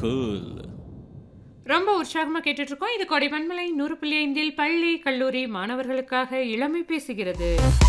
Cool ரொம்ப உற்சாகமா கேட்டுட்டு இருக்கோம் இது கொடைமண்மலை நூறு புள்ளி ஐந்தில் பள்ளி கல்லூரி மாணவர்களுக்காக இளமை பேசுகிறது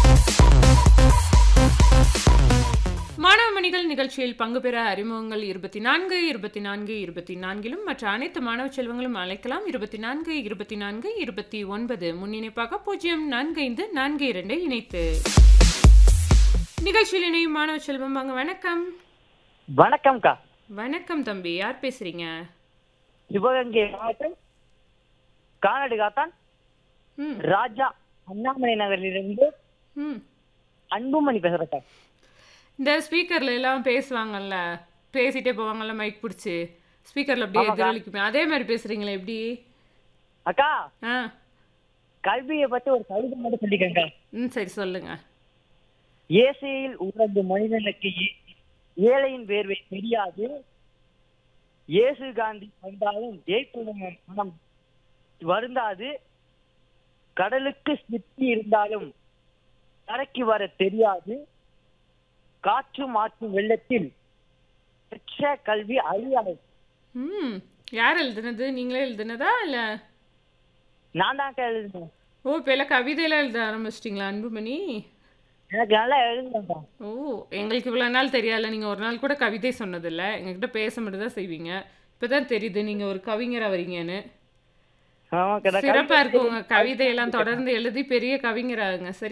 மாணவ மணிகள் நிகழ்ச்சியில் பங்கு பெற அறிமுகங்கள் இருபத்தி நான்கு இருபத்தி நான்கு இருபத்தி நான்கிலும் மற்ற அனைத்து மாணவ செல்வங்களும் அழைக்கலாம் இருபத்தி நான்கு இருபத்தி நான்கு இருபத்தி ஒன்பது முன்னிணைப்பாக பூஜ்ஜியம் நான்கு ஐந்து நான்கு இரண்டை இணைத்து நிகழ்ச்சியில் இணையும் மாணவ செல்வம் வாங்க வணக்கம் வணக்கம்க்கா வணக்கம் தம்பி யார் பேசுறீங்க சிவகங்கை மாவட்டம் கானாடு காத்தான் ம் ராஜா அண்ணாமலை நகரிலிருந்து ம் அன்புமணி பேசுறேன்க்கா இந்த ஸ்பீக்கர்ல எல்லாம் பேசுவாங்கல்ல பேசிட்டே போவாங்கல்ல மைக் பிடிச்சி ஸ்பீக்கர்ல அப்படியே ஆமாக்கா. எதிரொலிக்குமே அதே மாதிரி பேசுறீங்களே எப்படி அக்கா ஆ கல்வியை பத்தி ஒரு கவிதை மட்டும் சொல்லிக்கங்க ம் சரி சொல்லுங்க ஏசையில் உறந்து மனிதனுக்கு ஏ- ஏழையின் வேர்வை தெரியாது இயேசு காந்தி வந்தாலும் ஜெயிப்புடன் மனம் வருந்தாது கடலுக்கு சிப்பி இருந்தாலும் கரைக்கு வர தெரியாது காற்று மாற்றும் வெள்ளத்தில் பெற்ற கல்வி அழியாது ம் யார் எழுதுனது நீங்களே எழுதுனதா இல்ல நான் தான் எழுதுனேன் ஓ இப்போ எல்லாம் கவிதையெல்லாம் எழுத ஆரம்பிச்சிட்டிங்களா அன்புமணி எனக்கு நல்லா எழுதுனேன் ஓ எங்களுக்கு இவ்வளோ நாள் தெரியாதுல்ல நீங்கள் ஒரு நாள் கூட கவிதை சொன்னதில்ல எங்ககிட்ட பேச மட்டும் தான் செய்வீங்க இப்போ தான் தெரியுது நீங்கள் ஒரு கவிஞராக வரீங்கன்னு ஆமாக்கா நான் சிறப்பாக கவிதை இருக்கு உங்கள் கவிதையெல்லாம் தொடர்ந்து எழுதி பெரிய கவிஞராகுங்க சரி